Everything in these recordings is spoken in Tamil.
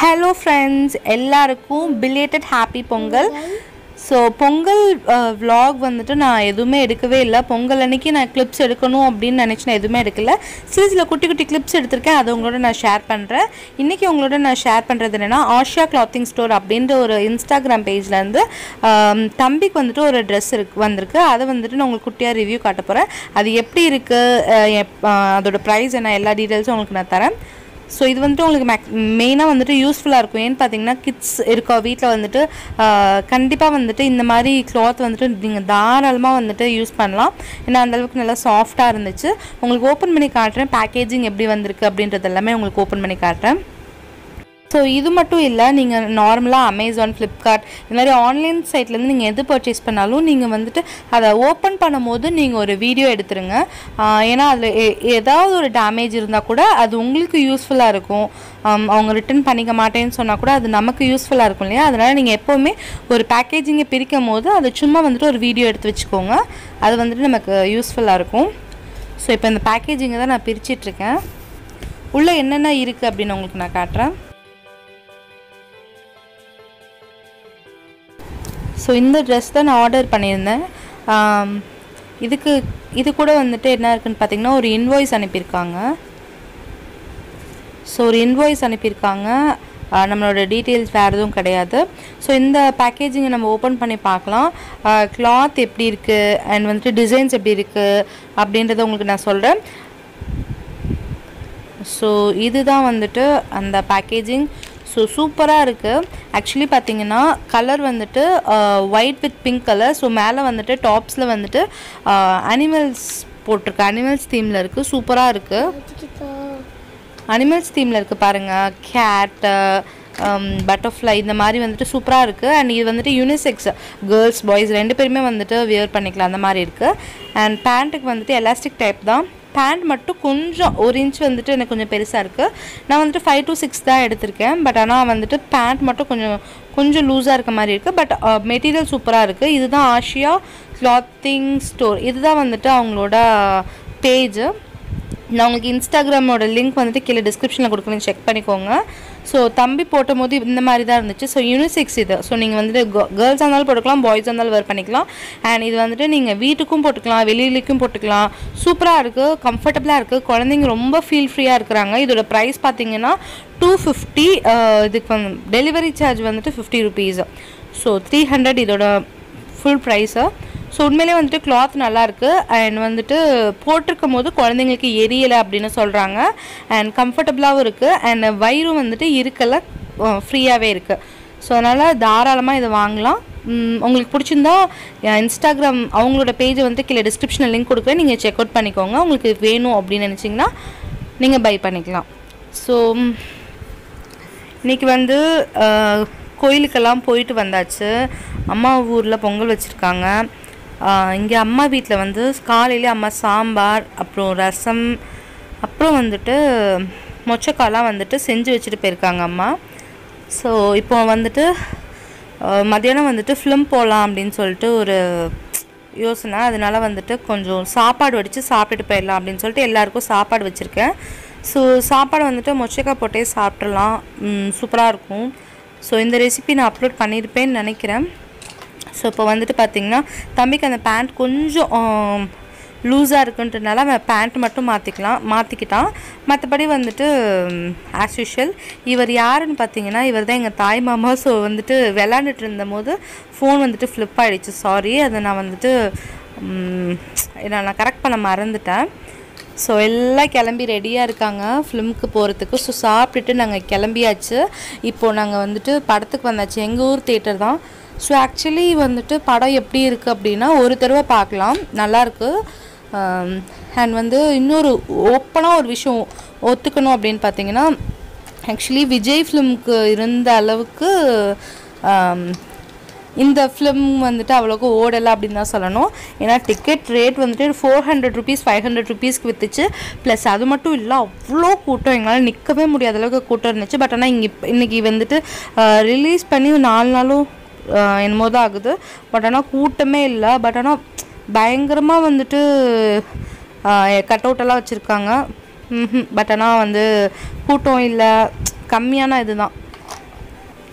ஹலோ ஃப்ரெண்ட்ஸ் எல்லாருக்கும் belated happy Pongal so Pongal vlog வந்துட்டு நான் எதுவுமே எடுக்கவே இல்லை பொங்கல் அன்னைக்கு நான் கிளிப்ஸ் எடுக்கணும் அப்படின்னு நினச்சி நான் எதுவுமே எடுக்கல சில சில குட்டி குட்டி கிளிப்ஸ் எடுத்திருக்கேன் அதை உங்களோட நான் ஷேர் பண்ணுறேன் இன்றைக்கி உங்களோட நான் ஷேர் பண்ணுறது என்னென்னா ஆஷியா கிளாத்திங் ஸ்டோர் அப்படின்ற ஒரு இன்ஸ்டாகிராம் பேஜ்லேருந்து தம்பிக்கு வந்துட்டு ஒரு ட்ரெஸ் இருக்கு வந்திருக்கு அதை வந்துட்டு நான் உங்களுக்கு குட்டியாக ரிவ்யூ காட்ட போகிறேன் அது எப்படி இருக்குது அதோட ப்ரைஸ் என்ன எல்லா டீட்டெயில்ஸும் உங்களுக்கு நான் தரேன் ஸோ இது வந்துட்டு உங்களுக்கு மேக் மெயினாக வந்துட்டு யூஸ்ஃபுல்லாக இருக்கும் ஏன்னு பார்த்தீங்கன்னா கிட்ஸ் இருக்கா வீட்டில் வந்துட்டு கண்டிப்பாக வந்துட்டு இந்த மாதிரி கிளாத் வந்துட்டு நீங்கள் தாராளமாக வந்துட்டு யூஸ் பண்ணலாம் ஏன்னா அந்தளவுக்கு நல்லா சாஃப்டாக இருந்துச்சு உங்களுக்கு ஓப்பன் பண்ணி காட்டுறேன் பேக்கேஜிங் எப்படி வந்திருக்கு அப்படின்றது எல்லாமே உங்களுக்கு ஓப்பன் பண்ணி காட்டுறேன் ஸோ இது மட்டும் இல்லை நீங்கள் நார்மலாக அமேசான் ஃப்ளிப்கார்ட் இந்த மாதிரி ஆன்லைன் சைட்லேருந்து நீங்கள் எது பர்ச்சேஸ் பண்ணாலும் நீங்கள் வந்துட்டு அதை ஓப்பன் பண்ணும்போது நீங்கள் ஒரு வீடியோ எடுத்துருங்க ஆஹ் ஏன்னா அதில் ஏதாவது ஒரு டேமேஜ் இருந்தால் கூட அது உங்களுக்கு யூஸ்ஃபுல்லாக இருக்கும் ஆம், அவங்க ரிட்டர்ன் பண்ணிக்க மாட்டேன்னு சொன்னால் கூட அது நமக்கு யூஸ்ஃபுல்லாக இருக்கும் இல்லையா அதனால் நீங்கள் எப்போவுமே ஒரு பேக்கேஜிங்கை பிரிக்கும் போது அதை சும்மா வந்துட்டு ஒரு வீடியோ எடுத்து வச்சுக்கோங்க அது வந்துட்டு நமக்கு யூஸ்ஃபுல்லாக இருக்கும் ஸோ இப்போ இந்த பேக்கேஜிங்கை தான் நான் பிரிச்சிட்ருக்கேன் உள்ளே என்னென்ன இருக்குது அப்படின்னு உங்களுக்கு நான் காட்டுறேன் ஸோ இந்த ட்ரெஸ் தான் நான் ஆர்டர் பண்ணியிருந்தேன் ஆம், இதுக்கு இது கூட வந்துட்டு என்ன இருக்குன்னு பார்த்தீங்கன்னா ஒரு இன்வாய்ஸ் அனுப்பியிருக்காங்க ஸோ ஒரு இன்வாய்ஸ் அனுப்பியிருக்காங்க ஆ, நம்மளோட டீட்டெயில்ஸ் வேறு எதுவும் கிடையாது ஸோ இந்த பேக்கேஜிங்கை நம்ம ஓப்பன் பண்ணி பார்க்கலாம் கிளாத் எப்படி இருக்குது அண்ட் வந்துட்டு டிசைன்ஸ் எப்படி இருக்குது அப்படின்றத உங்களுக்கு நான் சொல்கிறேன் ஸோ இதுதான் வந்துட்டு அந்த பேக்கேஜிங் ஸோ சூப்பராக இருக்குது ஆக்சுவலி பார்த்தீங்கன்னா கலர் வந்துட்டு white with pink colour so மேலே வந்துட்டு டாப்ஸில் வந்துட்டு அனிமல்ஸ் போட்டிருக்கு அனிமல்ஸ் தீமில் இருக்குது சூப்பராக இருக்குது அனிமல்ஸ் தீமில் இருக்குது பாருங்கள் கேட்டு பட்டர்ஃப்ளை இந்த மாதிரி வந்துட்டு சூப்பராக இருக்குது அண்ட் இது வந்துட்டு யூனிசெக்ஸ் கேர்ள்ஸ் பாய்ஸ் ரெண்டு பேருமே வந்துட்டு வியர் பண்ணிக்கலாம் அந்த மாதிரி இருக்குது அண்ட் பேண்ட்டுக்கு வந்துட்டு எலாஸ்டிக் டைப் தான் பேண்ட் மட்டும் கொஞ்சம் ஒரு இன்ச் வந்துட்டு எனக்கு கொஞ்சம் பெருசாக இருக்குது நான் வந்துட்டு ஃபைவ் to சிக்ஸ் தான் எடுத்திருக்கேன் பட் ஆனால் வந்துட்டு பேண்ட் மட்டும் கொஞ்சம் கொஞ்சம் லூஸாக இருக்க மாதிரி இருக்குது பட் மெட்டீரியல் சூப்பராக இருக்குது இதுதான் ஆஷியா கிளாத்திங் ஸ்டோர் இதுதான் வந்துட்டு அவங்களோட பேஜ் நான் உங்களுக்கு இன்ஸ்டாகிராமோட லிங்க் வந்துட்டு கீழே டிஸ்கிரிப்ஷனில் கொடுக்குறேன் செக் பண்ணிக்கோங்க ஸோ தம்பி போட்ட போது இந்த மாதிரி தான் இருந்துச்சு ஸோ யூனிசெக்ஸ் இது ஸோ நீங்கள் வந்துட்டு கேர்ள்ஸாக இருந்தாலும் போட்டுக்கலாம் பாய்ஸாக இருந்தாலும் வேர் பண்ணிக்கலாம் அண்ட் இது வந்துட்டு நீங்கள் வீட்டுக்கும் போட்டுக்கலாம் வெளியிலேக்கும் போட்டுக்கலாம் சூப்பராக இருக்குது கம்ஃபர்டபுளாக இருக்குது குழந்தைங்க ரொம்ப ஃபீல் ஃப்ரீயாக இருக்கிறாங்க இதோட ப்ரைஸ் பார்த்தீங்கன்னா டூ ஃபிஃப்டி இதுக்கு வந்து டெலிவரி சார்ஜ் வந்துட்டு fifty rupees so three hundred இதோட ஃபுல் ப்ரைஸு ஸோ உண்மையிலே வந்துட்டு கிளாத் நல்லா இருக்கு அண்ட் வந்துட்டு போட்டிருக்கும் போது குழந்தைங்களுக்கு எரியலை அப்படின்னு சொல்கிறாங்க அண்ட் கம்ஃபர்டபுளாகவும் இருக்குது அண்ட் வயிறும் வந்துட்டு இருக்கல ஃப்ரீயாகவே இருக்குது ஸோ அதனால் தாராளமாக இதை வாங்கலாம் உம், உங்களுக்கு பிடிச்சிருந்தா இன்ஸ்டாகிராம் அவங்களோட பேஜை வந்து கீழே டிஸ்கிரிப்ஷனில் லிங்க் கொடுக்குறேன் நீங்கள் செக் அவுட் பண்ணிக்கோங்க உங்களுக்கு வேணும் அப்படின்னு நினச்சிங்கன்னா நீங்கள் பை பண்ணிக்கலாம் ஸோ இன்னைக்கு வந்து அஹ், கோயிலுக்கெல்லாம் போயிட்டு வந்தாச்சு அம்மா ஊரில் பொங்கல் வச்சுருக்காங்க இங்கே அம்மா வீட்டில் வந்து காலையிலே அம்மா சாம்பார் அப்புறம் ரசம் அப்புறம் வந்துட்டு மொச்சக்காலாம் வந்துட்டு செஞ்சு வச்சுட்டு போயிருக்காங்க அம்மா ஸோ இப்போ வந்துட்டு அஹ், மத்தியானம் வந்துட்டு ஃபிலிம் போகலாம் அப்படின்னு சொல்லிட்டு ஒரு யோசனை அதனால வந்துட்டு கொஞ்சம் சாப்பாடு வடித்து சாப்பிட்டுட்டு போயிடலாம் அப்படின்னு சொல்லிட்டு எல்லாருக்கும் சாப்பாடு வச்சுருக்கேன் ஸோ சாப்பாடு வந்துட்டு மொச்சக்காய் போட்டே சாப்பிட்றலாம் சூப்பராக இருக்கும் ஸோ இந்த ரெசிபி நான் அப்லோட் பண்ணியிருப்பேன்னு நினைக்கிறேன் ஸோ இப்போ வந்துட்டு பார்த்தீங்கன்னா தம்பிக்கு அந்த பேண்ட் கொஞ்சம் லூஸாக இருக்குன்றனால அவன் பேண்ட் மட்டும் மாற்றிக்கலாம் மாற்றிக்கிட்டான் மற்றபடி வந்துட்டு ஆஸ் யூஷுவல் இவர் யாருன்னு பார்த்தீங்கன்னா இவர் தான் எங்கள் தாய் மாமா ஸோ வந்துட்டு விளாண்டுட்டு இருந்தபோது ஃபோன் வந்துட்டு ஃப்ளிப் ஆகிடுச்சு சாரி அதை நான் வந்துட்டு ம், நான் நான் கரெக்ட் பண்ண மறந்துட்டேன் ஸோ எல்லாம் கிளம்பி ரெடியாக இருக்காங்க ஃபிலிமுக்கு போகிறதுக்கு ஸோ சாப்பிட்டுட்டு நாங்கள் கிளம்பியாச்சு இப்போது நாங்கள் வந்துட்டு படத்துக்கு வந்தாச்சு எங்கள் ஊர் தேட்டர் தான் ஸோ ஆக்சுவலி வந்துட்டு படம் எப்படி இருக்குது அப்படின்னா ஒரு தடவை பார்க்கலாம் நல்லாயிருக்கு அண்ட் வந்து இன்னொரு ஓப்பனாக ஒரு விஷயம் ஒத்துக்கணும் அப்படின்னு பார்த்தீங்கன்னா ஆக்சுவலி விஜய் ஃபிலிம்க்கு இருந்த அளவுக்கு ஆம், இந்த ஃபிலிம் வந்துட்டு அவ்வளோக்கு ஓடலை அப்படின்னு தான் சொல்லணும் ஏன்னா டிக்கெட் ரேட் வந்துட்டு four hundred rupees five hundred ருபீஸ்க்கு விற்றுச்சு ப்ளஸ் அது மட்டும் இல்லை அவ்வளோ கூட்டம் எங்களால் நிற்கவே முடியாத அளவுக்கு கூட்டம் இருந்துச்சு பட் ஆனால் இங்கே இன்னைக்கு வந்துட்டு ரிலீஸ் பண்ணி நாலு நாளும் ஆஹ், என்னமோ தான் ஆகுது பட் ஆனால் கூட்டமே இல்லை பட் ஆனால் பயங்கரமாக வந்துட்டு கட் அவுட்டெல்லாம் வச்சுருக்காங்க பட் ஆனால் வந்து கூட்டம் இல்லை கம்மியான இதுதான்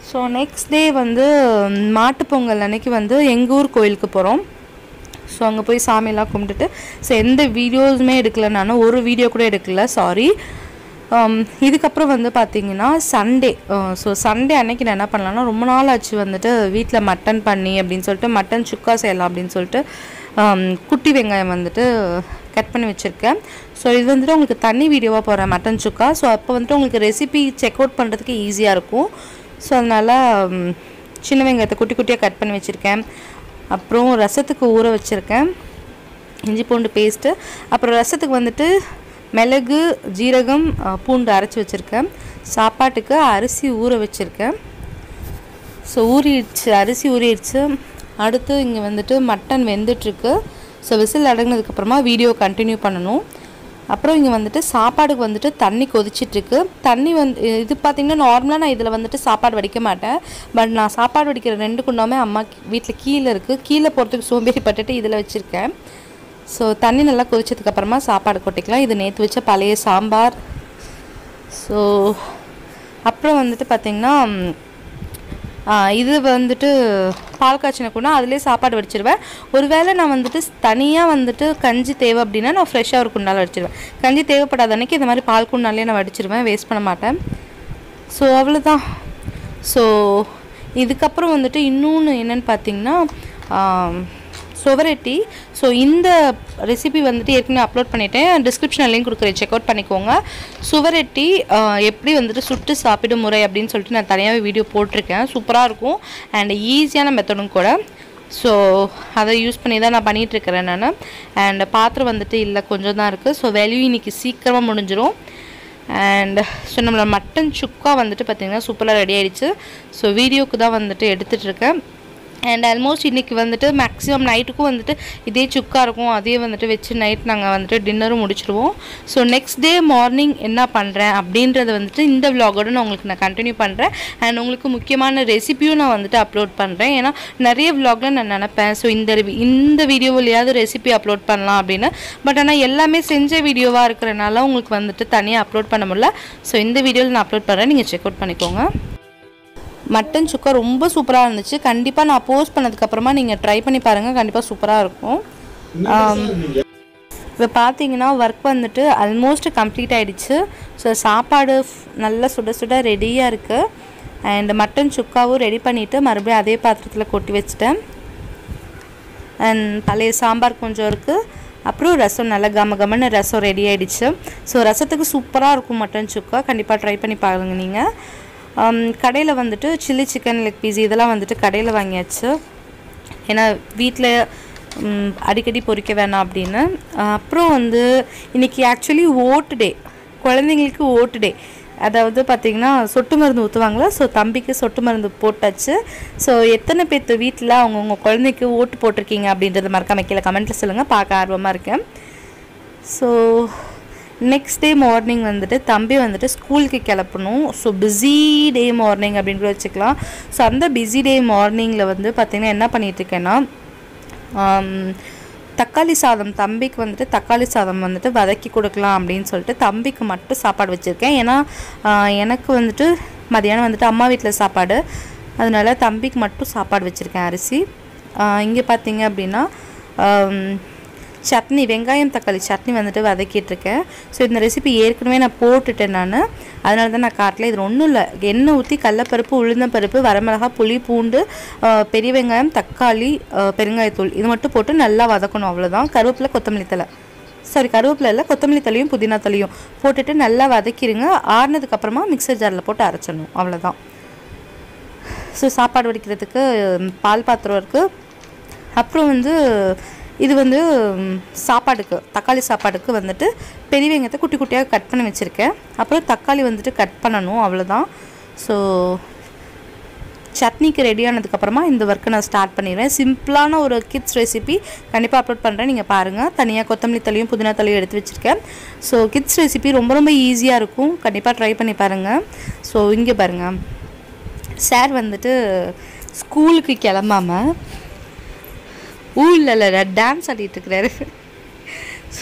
ஸோ நெக்ஸ்ட் டே வந்து மாட்டுப் பொங்கல் அன்னைக்கு வந்து எங்கள் ஊர் கோயிலுக்கு போகிறோம் ஸோ அங்கே போய் சாமியெல்லாம் கும்பிட்டுட்டு ஸோ எந்த வீடியோஸுமே எடுக்கல நான் ஒரு வீடியோ கூட எடுக்கல சாரி இதுக்கப்புறம் வந்து பார்த்தீங்கன்னா சண்டே ஸோ சண்டே அன்னைக்கு நான் என்ன பண்ணலாம்னா ரொம்ப நாள் ஆச்சு வந்துட்டு வீட்டில் மட்டன் பண்ணி அப்படின்னு சொல்லிட்டு மட்டன் சுக்கா செய்யலாம் அப்படின்னு சொல்லிட்டு ஆம், குட்டி வெங்காயம் வந்துட்டு கட் பண்ணி வச்சுருக்கேன் ஸோ இது வந்துட்டு உங்களுக்கு தனி வீடியோவாக போகிறேன் மட்டன் சுக்கா ஸோ அப்போ வந்துட்டு உங்களுக்கு ரெசிபி செக் அவுட் பண்ணுறதுக்கு ஈஸியாக இருக்கும் ஸோ அதனால் ம், சின்ன வெங்காயத்தை குட்டி குட்டியாக கட் பண்ணி வச்சுருக்கேன் அப்புறம் ரசத்துக்கு ஊற வச்சுருக்கேன் இஞ்சி பூண்டு பேஸ்ட்டு அப்புறம் ரசத்துக்கு வந்துட்டு மிளகு ஜீரகம் அஹ், பூண்டு அரைச்சி வச்சுருக்கேன் சாப்பாட்டுக்கு அரிசி ஊற வச்சுருக்கேன் ஸோ ஊறிடுச்சு அரிசி ஊறிடுச்சு அடுத்து இங்கே வந்துட்டு மட்டன் வெந்துட்டுருக்கு ஸோ விசில் அடங்கினதுக்கப்புறமா வீடியோ கண்டினியூ பண்ணணும் அப்புறம் இங்கே வந்துட்டு சாப்பாடுக்கு வந்துட்டு தண்ணி கொதிச்சிட்ருக்கு தண்ணி வந்து இது பார்த்திங்கன்னா நார்மலாக நான் இதில் வந்துட்டு சாப்பாடு வடிக்க மாட்டேன் பட் நான் சாப்பாடு வடிக்கிற ரெண்டு குண்டாமே அம்மா வீட்டில் கீழே இருக்குது கீழே போகிறதுக்கு சோம்பேறி பட்டுட்டு இதில் வச்சுருக்கேன் ஸோ தண்ணி நல்லா கொதிச்சதுக்கப்புறமா சாப்பாடு கொட்டிக்கலாம் இது நேற்று வச்ச பழைய சாம்பார் ஸோ அப்புறம் வந்துட்டு பார்த்திங்கன்னா ம், ஆ, இது வந்துட்டு பால் காய்ச்சின கூட அதிலே சாப்பாடு வடிச்சிருவேன் ஒருவேளை நான் வந்துட்டு தனியாக வந்துட்டு கஞ்சி தேவை அப்படின்னா நான் ஃப்ரெஷ்ஷாக ஒரு குண்டால் வடிச்சிருவேன் கஞ்சி தேவைப்படாத அன்னைக்கு இந்த மாதிரி பால் குண்டாலே நான் வடிச்சிருவேன் வேஸ்ட் பண்ண மாட்டேன் ஸோ அவ்வளோதான் ஸோ இதுக்கப்புறம் வந்துட்டு இன்னொன்று என்னன்னு பார்த்தீங்கன்னா ஆம், சுவரொட்டி ஸோ இந்த ரெசிபி வந்துட்டு ஏற்கனவே அப்லோட் பண்ணிட்டேன் டிஸ்கிரிப்ஷனில் லிங்க் கொடுக்குறேன் செக் அவுட் பண்ணிக்கோங்க சுவரொட்டி ஆ, எப்படி வந்துட்டு சுட்டு சாப்பிடும் முறை அப்படின்னு சொல்லிட்டு நான் தனியாகவே வீடியோ போட்டிருக்கேன் சூப்பராக இருக்கும் அண்ட் ஈஸியான மெத்தடும் கூட ஸோ அதை யூஸ் பண்ணி தான் நான் பண்ணிகிட்ருக்கிறேன் நான் அண்ட் பாத்திரம் வந்துட்டு இல்லை கொஞ்சம் தான் இருக்குது ஸோ வேல்யூ இன்னைக்கு சீக்கிரமாக முடிஞ்சிரும் அண்ட் ஸோ நம்மளோட மட்டன் சுக்கா வந்துட்டு பார்த்திங்கன்னா சூப்பராக ரெடி ஆயிடுச்சு ஸோ வீடியோக்கு தான் வந்துட்டு எடுத்துகிட்டு இருக்கேன் அண்ட் ஆல்மோஸ்ட் இன்றைக்கி வந்துட்டு மேக்ஸிமம் நைட்டுக்கும் வந்துட்டு இதே சுக்கா இருக்கும் அதே வந்துட்டு வச்சு நைட் நாங்கள் வந்துட்டு டின்னரும் முடிச்சிருவோம் ஸோ நெக்ஸ்ட் டே மார்னிங் என்ன பண்ணுறேன் அப்படின்றத வந்துட்டு இந்த vlog-ஓட நான் உங்களுக்கு நான் கண்டினியூ பண்ணுறேன் அண்ட் உங்களுக்கு முக்கியமான ரெசிபியும் நான் வந்துட்டு அப்லோட் பண்ணுறேன் ஏன்னா நிறைய vlogல நான் நினப்பேன் ஸோ இந்த re- இந்த வீடியோவிலையாவது ரெசிபி அப்லோட் பண்ணலாம் அப்படின்னு பட் ஆனால் எல்லாமே செஞ்ச வீடியோவாக இருக்கிறனால உங்களுக்கு வந்துட்டு தனியாக அப்லோட் பண்ண முடியல ஸோ இந்த வீடியோவில் நான் அப்லோட் பண்ணுறேன் நீங்கள் செக் அவுட் பண்ணிக்கோங்க மட்டன் சுக்கா ரொம்ப சூப்பராக இருந்துச்சு கண்டிப்பாக நான் போஸ்ட் பண்ணதுக்கப்புறமா நீங்கள் ட்ரை பண்ணி பாருங்கள் கண்டிப்பாக சூப்பராக இருக்கும் இப்போ பார்த்தீங்கன்னா ஒர்க் வந்துட்டு ஆல்மோஸ்ட் கம்ப்ளீட் ஆயிடுச்சு ஸோ சாப்பாடு f- நல்லா சுட சுட ரெடியாக இருக்குது அண்ட் மட்டன் சுக்காவும் ரெடி பண்ணிவிட்டு மறுபடியும் அதே பாத்திரத்தில் கொட்டி வச்சுட்டேன் அண்ட் பழைய சாம்பார் கொஞ்சம் இருக்குது அப்புறம் ரசம் நல்லா கம கமன்னு ரசம் ரெடி ஆயிடுச்சு ஸோ ரசத்துக்கு சூப்பராக இருக்கும் மட்டன் சுக்கா கண்டிப்பாக ட்ரை பண்ணி பாருங்க நீங்கள் கடையில் வந்துட்டு சில்லி சிக்கன் லெக் பீஸ் இதெல்லாம் வந்துட்டு கடையில் வாங்கியாச்சு ஏன்னா வீட்டில் அடிக்கடி பொரிக்க வேணாம் அப்படின்னு அஹ் அப்புறம் வந்து இன்னைக்கு ஆக்சுவலி ஓட்டு டே குழந்தைங்களுக்கு ஓட்டு டே அதாவது பார்த்திங்கன்னா சொட்டு மருந்து ஊற்றுவாங்களா ஸோ தம்பிக்கு சொட்டு மருந்து போட்டாச்சு ஸோ எத்தனை பேர்த்து வீட்டில் அவங்கவுங்க குழந்தைக்கு ஓட்டு போட்டிருக்கீங்க அப்படின்றத மறக்காம கீழே கமெண்ட்டில் சொல்லுங்கள் பார்க்க ஆர்வமாக இருக்கேன் ஸோ நெக்ஸ்ட் டே மார்னிங் வந்துட்டு தம்பி வந்துட்டு ஸ்கூலுக்கு கிளப்பணும் ஸோ பிஸி டே மார்னிங் அப்படின்னு கூட வச்சுக்கலாம் ஸோ அந்த பிஸி டே மார்னிங்கில் வந்து பார்த்திங்கன்னா என்ன பண்ணிட்டு இருக்கேன்னா ஆம், தக்காளி சாதம் தம்பிக்கு வந்துட்டு தக்காளி சாதம் வந்துட்டு வதக்கி கொடுக்கலாம் அப்படின்னு சொல்லிட்டு தம்பிக்கு மட்டும் சாப்பாடு வச்சுருக்கேன் ஏன்னா ஆ, எனக்கு வந்துட்டு மதியானம் வந்துட்டு அம்மா வீட்டில் சாப்பாடு அதனால தம்பிக்கு மட்டும் சாப்பாடு வச்சுருக்கேன் அரிசி இங்கே பார்த்தீங்க அப்படின்னா ஆம், சட்னி வெங்காயம் தக்காளி சட்னி வந்துட்டு வதக்கிட்டு இருக்கேன் ஸோ இந்த ரெசிபி ஏற்கனவே நான் போட்டுட்டேன் நான் அதனால தான் நான் காட்டல இது ஒன்றும் இல்லை எண்ணெய் ஊற்றி கடலப்பருப்பு உளுந்தம்பருப்பு வரமிளகா புளி பூண்டு ஆ, பெரிய வெங்காயம் தக்காளி ஆ, பெருங்காயத்தூள் இது மட்டும் போட்டு நல்லா வதக்கணும் அவ்வளோதான் கருவேப்பிலை கொத்தமல்லி தழை சாரி கருவேப்பிலை இல்லை கொத்தமல்லி தலையும் புதினா தலையும் போட்டுட்டு நல்லா வதக்கிடுங்க ஆறுனதுக்கப்புறமா மிக்சர் ஜாரில் போட்டு அரைச்சிடணும் அவ்வளோதான் ஸோ சாப்பாடு வடிக்கிறதுக்கு ம், பால் பாத்திரம் இருக்குது அப்புறம் வந்து இது வந்து ம், சாப்பாடுக்கு தக்காளி சாப்பாடுக்கு வந்துட்டு பெரிய வெங்காயத்தை குட்டி குட்டியாக கட் பண்ணி வச்சுருக்கேன் அப்புறம் தக்காளி வந்துட்டு கட் பண்ணணும் அவ்வளோதான் ஸோ சட்னிக்கு ரெடி ஆனதுக்கப்புறமா இந்த ஒர்க்கை நான் ஸ்டார்ட் பண்ணிடுவேன் சிம்பிளான ஒரு கிட்ஸ் ரெசிபி கண்டிப்பாக அப்லோட் பண்ணுறேன் நீங்கள் பாருங்கள் தனியாக கொத்தமல்லி தலையும் புதினா தலையும் எடுத்து வச்சுருக்கேன் ஸோ கிட்ஸ் ரெசிபி ரொம்ப ரொம்ப ஈஸியாக இருக்கும் கண்டிப்பாக ட்ரை பண்ணி பாருங்கள் ஸோ இங்கே பாருங்கள் சார் வந்துட்டு ஸ்கூலுக்கு கிளம்பாம ஊரில் இல்லை டான்ஸ் ஆடிட்டு இருக்கிறாரு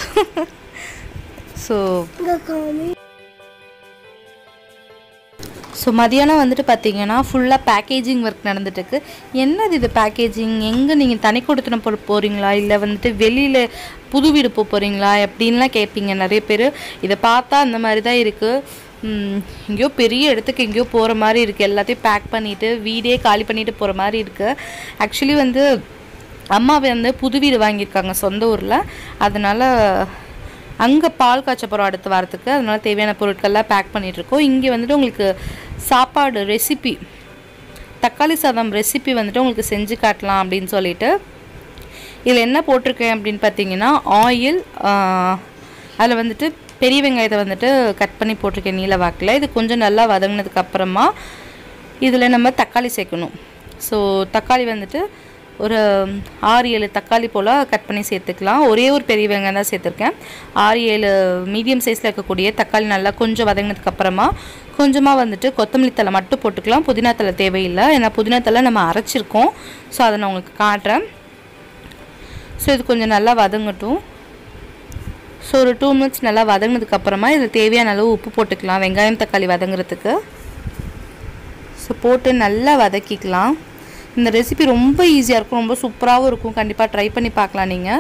ஸோ ஸோ மதியானம் வந்துட்டு பார்த்தீங்கன்னா ஃபுல்லாக பேக்கேஜிங் ஒர்க் நடந்துட்டுருக்கு என்னது இது பேக்கேஜிங் எங்கே நீங்கள் தனி கொடுத்துன போ போகிறீங்களா இல்லை வந்துட்டு வெளியில் புது வீடு போக போகிறீங்களா எப்படின்லாம் கேட்பீங்க நிறைய பேர் இதை பார்த்தா அந்த மாதிரி தான் இருக்குது எங்கேயோ பெரிய இடத்துக்கு எங்கேயோ போகிற மாதிரி இருக்குது எல்லாத்தையும் பேக் பண்ணிவிட்டு வீடே காலி பண்ணிட்டு போகிற மாதிரி இருக்குது ஆக்சுவலி வந்து அம்மா வந்து புது வீடு வாங்கியிருக்காங்க சொந்த ஊரில் அதனால் அங்கே பால் காய்ச்ச போகிறோம் அடுத்த வாரத்துக்கு அதனால் தேவையான பொருட்கள்லாம் பேக் பண்ணிகிட்ருக்கோம் இங்கே வந்துட்டு உங்களுக்கு சாப்பாடு ரெசிபி தக்காளி சாதம் ரெசிபி வந்துட்டு உங்களுக்கு செஞ்சு காட்டலாம் அப்படின்னு சொல்லிட்டு இதில் என்ன போட்டிருக்கேன் அப்படின்னு பார்த்தீங்கன்னா ஆயில் அதில் வந்துட்டு பெரிய வெங்காயத்தை வந்துட்டு கட் பண்ணி போட்டிருக்கேன் நீல வாக்கில் இது கொஞ்சம் நல்லா வதங்கினதுக்கு அப்புறமா இதில் நம்ம தக்காளி சேர்க்கணும் ஸோ தக்காளி வந்துட்டு ஒரு ஆறு ஏழு தக்காளி போல் கட் பண்ணி சேர்த்துக்கலாம் ஒரே ஒரு பெரிய வெங்காயம் தான் சேர்த்துருக்கேன் ஆறு ஏழு மீடியம் சைஸில் இருக்கக்கூடிய தக்காளி நல்லா கொஞ்சம் வதங்கினதுக்கு அப்புறமா கொஞ்சமாக வந்துட்டு கொத்தமல்லி தலை மட்டும் போட்டுக்கலாம் புதினா தலை தேவையில்லை ஏன்னா புதினா தலை நம்ம அரைச்சிருக்கோம் ஸோ அதை நான் உங்களுக்கு காட்டுறேன் ஸோ இது கொஞ்சம் நல்லா வதங்கட்டும் ஸோ ஒரு டூ மினிட்ஸ் நல்லா வதங்கினதுக்கு அப்புறமா இதில் தேவையான அளவு உப்பு போட்டுக்கலாம் வெங்காயம் தக்காளி வதங்குறதுக்கு ஸோ போட்டு நல்லா வதக்கிக்கலாம் இந்த ரெசிபி ரொம்ப ஈஸியாக இருக்கும் ரொம்ப சூப்பராகவும் இருக்கும் கண்டிப்பாக ட்ரை பண்ணி பார்க்கலாம் நீங்கள்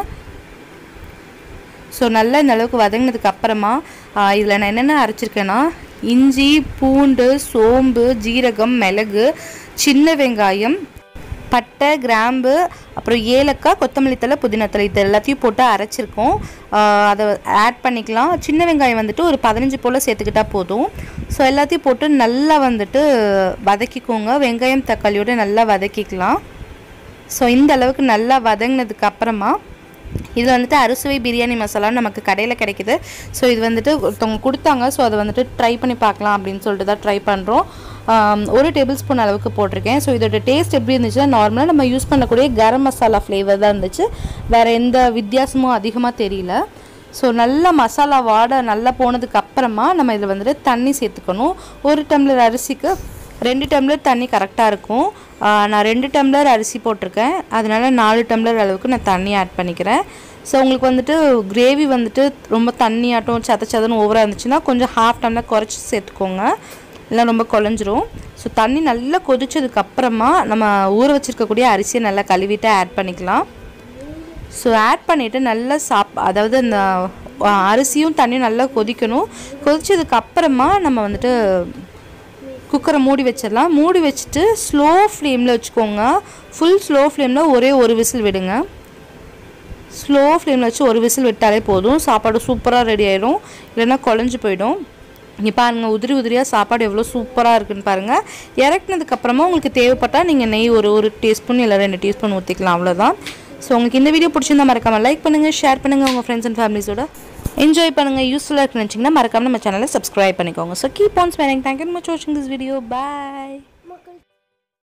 ஸோ நல்லா இந்த அளவுக்கு வதங்கினதுக்கு அப்புறமா இதில் நான் என்னென்ன அரைச்சிருக்கேன்னா இஞ்சி பூண்டு சோம்பு ஜீரகம் மிளகு சின்ன வெங்காயம் பட்டை கிராம்பு அப்புறம் ஏலக்காய் கொத்தமல்லி தலை புதினா தலை இது எல்லாத்தையும் போட்டு அரைச்சிருக்கோம் அதை ஆட் பண்ணிக்கலாம் சின்ன வெங்காயம் வந்துட்டு ஒரு பதினஞ்சு போல் சேர்த்துக்கிட்டா போதும் ஸோ எல்லாத்தையும் போட்டு நல்லா வந்துட்டு வதக்கிக்கோங்க வெங்காயம் தக்காளியோடு நல்லா வதக்கிக்கலாம் ஸோ இந்த அளவுக்கு நல்லா வதங்கினதுக்கு அப்புறமா இது வந்துட்டு அறுசுவை பிரியாணி மசாலான்னு நமக்கு கடையில் கிடைக்குது ஸோ இது வந்துட்டு ஒருத்தவங்க கொடுத்தாங்க ஸோ அதை வந்துட்டு ட்ரை பண்ணி பார்க்கலாம் அப்படின்னு சொல்லிட்டு தான் ட்ரை பண்ணுறோம் ஒரு டேபிள் ஸ்பூன் அளவுக்கு போட்டிருக்கேன் ஸோ இதோட டேஸ்ட் எப்படி இருந்துச்சுன்னா நார்மலாக நம்ம யூஸ் பண்ணக்கூடிய கரம் மசாலா ஃப்ளேவர் தான் இருந்துச்சு வேறு எந்த வித்தியாசமும் அதிகமாக தெரியல ஸோ நல்லா மசாலா வாடை நல்லா போனதுக்கு அப்புறமா நம்ம இதில் வந்துட்டு தண்ணி சேர்த்துக்கணும் ஒரு டம்ளர் அரிசிக்கு ரெண்டு டம்ளர் தண்ணி கரெக்டாக இருக்கும் நான் ரெண்டு டம்ளர் அரிசி போட்டிருக்கேன் அதனால நாலு டம்ளர் அளவுக்கு நான் தண்ணி ஆட் பண்ணிக்கிறேன் ஸோ உங்களுக்கு வந்துட்டு கிரேவி வந்துட்டு ரொம்ப தண்ணியாட்டம் சத சதன்னு ஓவராக இருந்துச்சுன்னா கொஞ்சம் ஹாஃப் டம்ளர் குறைச்சி சேர்த்துக்கோங்க இல்லை ரொம்ப குழஞ்சிரும் ஸோ தண்ணி நல்லா கொதிச்சதுக்கு அப்புறமா நம்ம ஊற வச்சுருக்கக்கூடிய அரிசியை நல்லா கழுவிட்டு ஆட் பண்ணிக்கலாம் ஸோ ஆட் பண்ணிவிட்டு நல்லா சாப் அதாவது அந்த அரிசியும் தண்ணியும் நல்லா கொதிக்கணும் கொதிச்சதுக்கு அப்புறமா நம்ம வந்துட்டு குக்கரை மூடி வச்சிடலாம் மூடி வச்சுட்டு ஸ்லோ ஃப்ளேமில் வச்சுக்கோங்க ஃபுல் ஸ்லோ ஃப்ளேமில் ஒரே ஒரு விசில் விடுங்க ஸ்லோ ஃப்ளேமில் வச்சு ஒரு விசில் விட்டாலே போதும் சாப்பாடு சூப்பராக ரெடி ஆயிடும் இல்லைன்னா குழஞ்சி போயிடும் இங்கே பாருங்கள் உதிரி உதிரியாக சாப்பாடு எவ்வளோ சூப்பராக இருக்குன்னு பாருங்கள் இறக்குனதுக்கப்புறமா உங்களுக்கு தேவைப்பட்டால் நீங்கள் நெய் ஒரு ஒரு டீஸ்பூன் இல்லை ரெண்டு டீஸ்பூன் ஊற்றிக்கலாம் அவ்வளோதான் ஸோ உங்களுக்கு இந்த வீடியோ பிடிச்சிருந்தா மறக்காமல் லைக் பண்ணுங்கள் ஷேர் பண்ணுங்கள் உங்கள் ஃப்ரெண்ட்ஸ் அண்ட் ஃபேமிலிஸோட என்ஜாய் பண்ணுங்கள் யூஸ்ஃபுல்லாக இருக்குன்னு வச்சிங்கன்னா மறக்காமல் நம்ம சேனலை சப்ஸ்கிரைப் பண்ணிக்கோங்க so keep on smiling thank you much வாட்சிங் திஸ் வீடியோ பாய்